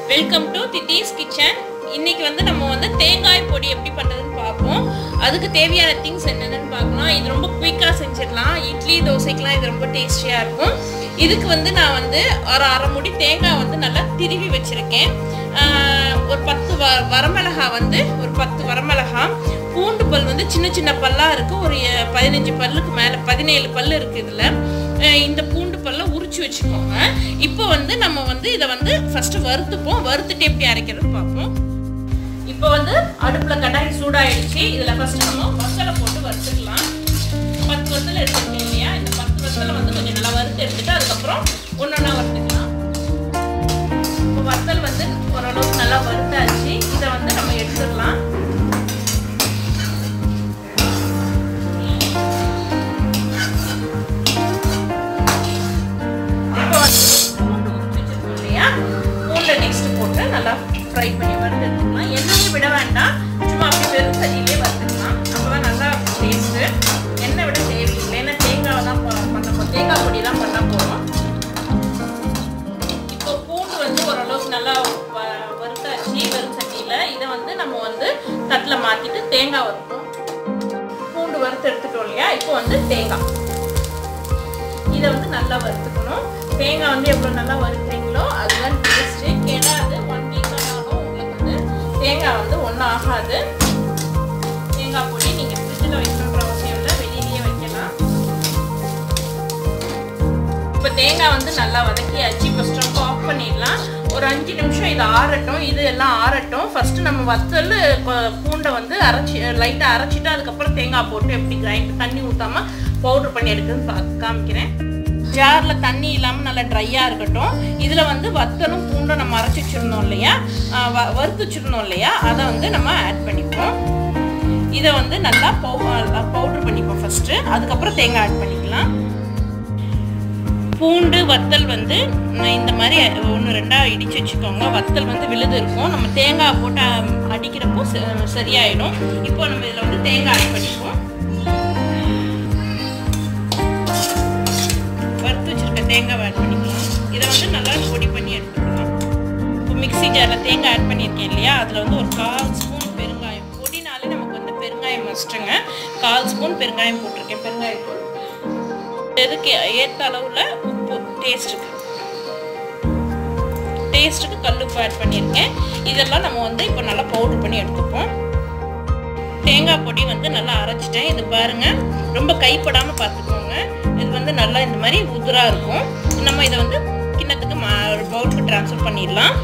welcome to தித்தீஸ் kitchen இன்னைக்கு வந்து நம்ம வந்து தேங்காய் பொடி எப்படி பண்ணுறதுன்னு பார்ப்போம் அதுக்கு தேவையான திங்ஸ் என்னென்னு பார்க்கலாம் இது ரொம்ப குயிக்காக செஞ்சிடலாம் இட்லி தோசைக்கெலாம் இது ரொம்ப டேஸ்டியாக இருக்கும் இதுக்கு வந்து நான் வந்து ஒரு அரை முடி தேங்காய் வந்து நல்லா திருவி வச்சுருக்கேன் ஒரு பத்து வ வரமிளகா வந்து ஒரு பத்து வரமிளகா பூண்டு பல் வந்து சின்ன சின்ன பல்லாக இருக்குது ஒரு அஹ், பதினஞ்சு பல்லுக்கு மேலே பதினேழு பல் இருக்குது இதில் இந்த பூண்டு பல்ல உரிச்சு வச்சுக்கோங்க இப்போ வந்து நம்ம வந்து இதை வந்து ஃபர்ஸ்ட் வறுத்துப்போம் வறுத்துட்டு எப்படி அரைக்கிறது பார்ப்போம் இப்போ வந்து அடுப்பில் கடாய் சூடாயிடுச்சு இதில் ஃபர்ஸ்ட் நம்ம வத்தலை போட்டு வறுத்துக்கலாம் பத்து வத்தலை எடுத்துருக்கேன் இல்லையா இந்த பத்து வத்தலை வந்து கொஞ்சம் நல்லா வறுத்து எடுத்துட்டு அதுக்கப்புறம் ஒன்று ஒன்றா வறுத்துக்கலாம் இப்போ வத்தல் வந்து ஓரளவுக்கு நல்லா வறுத்தாச்சு இதை வந்து நம்ம எடுத்துடலாம் இப்போ வந்து பூண்டு உரிச்சு வச்சிருக்கோம் இல்லையா பூண்டை நெக்ஸ்ட் போட்டு நல்லா ஃப்ரை பண்ணி வறுத்து எடுத்துக்கலாம் எண்ணெயே விட வேண்டாம் சும்மா அப்படி வெறும் தண்ணியிலே வறுத்துக்கலாம் அப்பதான் நல்லா டேஸ்ட்டு எண்ணெய் விட தேவையில்லை ஏன்னா தேங்காய் தான் ப- பண்ண போ தேங்காய் பொடி தான் பண்ண போகிறோம் இப்போ பூண்டு வந்து ஓரளவுக்கு நல்லா வ- வறுத்தாச்சு வெறும் சட்டியில் இதை வந்து நம்ம வந்து தட்டில் மாற்றிட்டு தேங்காய் வறுப்போம் பூண்டு வறுத்து எடுத்துட்டோம் இல்லையா இப்போ வந்து தேங்காய் இதை வந்து நல்லா வறுத்துக்கணும் தேங்காய் வந்து எவ்வளோ நல்லா வறுக்கிறீங்களோ அதுதான் டேஸ்ட்டு கெடாது ஒன் வீக் ஆனாலும் உங்களுக்கு வந்து தேங்காய் வந்து ஒன்றும் ஆகாது தேங்காய் பொடி நீங்கள் ஃப்ரிட்ஜில் வைக்கணுன்ற அவசியம் இல்லை வெளியிலேயே வைக்கலாம் இப்போ தேங்காய் வந்து நல்லா வதக்கியாச்சு இப்போ ஸ்டவ் ஆஃப் பண்ணிடலாம் ஒரு அஞ்சு நிமிஷம் இது ஆறட்டும் இது எல்லாம் ஆறட்டும் ஃபர்ஸ்ட் நம்ம வத்தல் கொ- பூண்டை வந்து அரைச்சி லைட்டாக அரைச்சிட்டு அதுக்கப்புறம் தேங்காய் போட்டு எப்படி கிரைண்ட் தண்ணி ஊற்றாம பவுடர் பண்ணி எடுக்குதுன்னு பா காமிக்கிறேன் ஜாரில் தண்ணி இல்லாமல் நல்லா ட்ரையாக இருக்கட்டும் இதில் வந்து வத்தலும் பூண்டும் நம்ம அரைச்சி வச்சுருந்தோம் இல்லையா ஆஹ் வ- வறுத்து வச்சுருந்தோம் இல்லையா அதை வந்து நம்ம ஆட் பண்ணிப்போம் இதை வந்து நல்லா பவுடர் பண்ணிப்போம் ஃபஸ்ட்டு அதுக்கப்புறம் தேங்காய் ஆட் பண்ணிக்கலாம் பூண்டு வத்தல் வந்து நான் இந்த மாதிரி ஒன்று ரெண்டாக இடித்து வச்சுக்கோங்க வத்தல் வந்து விழுது இருக்கும் நம்ம தேங்காய் போட்டு அம், அடிக்கிறப்போ ச- சரியாயிடும் இப்போ நம்ம இதில் வந்து தேங்காய் ஆட் பண்ணிப்போம் வறுத்து வச்சிருக்க தேங்காய் ஆட் பண்ணிக்கலாம் இதை வந்து நல்லா பொடி பண்ணி எடுத்துக்கலாம் இப்போ மிக்ஸி ஜாரில் தேங்காய் ஆட் பண்ணியிருக்கேன் இல்லையா அதில் வந்து ஒரு கால் ஸ்பூன் பெருங்காயம் பொடினாலே நமக்கு வந்து பெருங்காயம் மஸ்ட்டுங்க கால் ஸ்பூன் பெருங்காயம் போட்டிருக்கேன் பெருங்காயத்தூள் இதுக்கு ஏற்ற அளவில் உப்பு டேஸ்ட்டுக்கு டேஸ்ட்டுக்கு கல்லுப்பு ஆட் பண்ணியிருக்கேன் இதெல்லாம் நம்ம வந்து இப்போ நல்லா பவுடர் பண்ணி எடுத்துப்போம் தேங்காய் பொடி வந்து நல்லா அரைச்சிட்டேன் இது பாருங்க ரொம்ப கைப்படாமல் பார்த்துக்கோங்க இது வந்து நல்லா இந்த மாதிரி உதிராக இருக்கும் நம்ம இதை வந்து கிண்ணத்துக்கு மா பவுலுக்கு ட்ரான்ஸ்ஃபர் பண்ணிடலாம்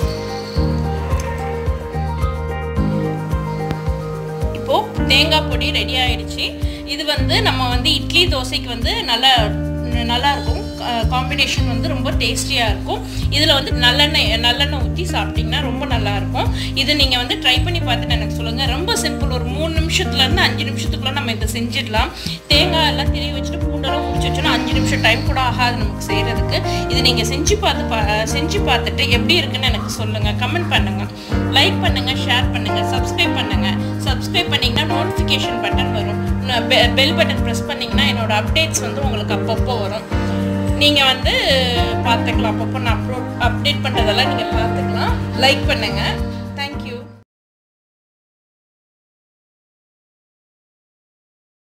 இப்போ தேங்காய் பொடி ரெடி ஆயிடுச்சு இது வந்து நம்ம வந்து இட்லி தோசைக்கு வந்து நல்லா நல்லா இருக்கும் காம்பினேஷன் வந்து ரொம்ப டேஸ்டியாக இருக்கும் இதில் வந்து நல்லெண்ணெய் நல்லெண்ணெய் ஊற்றி சாப்பிட்டிங்கன்னா ரொம்ப நல்லா இருக்கும் இது நீங்கள் வந்து ட்ரை பண்ணி பார்த்துட்டு எனக்கு சொல்லுங்கள் ரொம்ப சிம்பிள் ஒரு மூணு நிமிஷத்துலேருந்து அஞ்சு நிமிஷத்துக்குள்ள நம்ம இதை செஞ்சிடலாம் தேங்காய் எல்லாம் திரி வச்சுட்டு பூண்டெல்லாம் உரிச்சு வச்சோன்னா அஞ்சு நிமிஷம் டைம் கூட ஆகாது நமக்கு செய்கிறதுக்கு இது நீங்கள் செஞ்சு பார்த்து பா செஞ்சு பார்த்துட்டு எப்படி இருக்குன்னு எனக்கு சொல்லுங்கள் கமெண்ட் பண்ணுங்கள் லைக் பண்ணுங்கள் ஷேர் பண்ணுங்கள் சப்ஸ்கிரைப் பண்ணுங்கள் சப்ஸ்கிரைப் பண்ணிங்கன்னா நோட்டிஃபிகேஷன் பட்டன் வரும் பெல் பட்டன் ப்ரெஸ் பண்ணிங்கன்னா என்னோட அப்டேட்ஸ் வந்து உங்களுக்கு அப்பப்போ வரும் நீங்கள் வந்து பார்த்துக்கலாம் அப்பப்போ நான் அப்லோட் அப்டேட் பண்ணுறதெல்லாம் நீங்கள் பார்த்துக்கலாம் லைக் பண்ணுங்கள்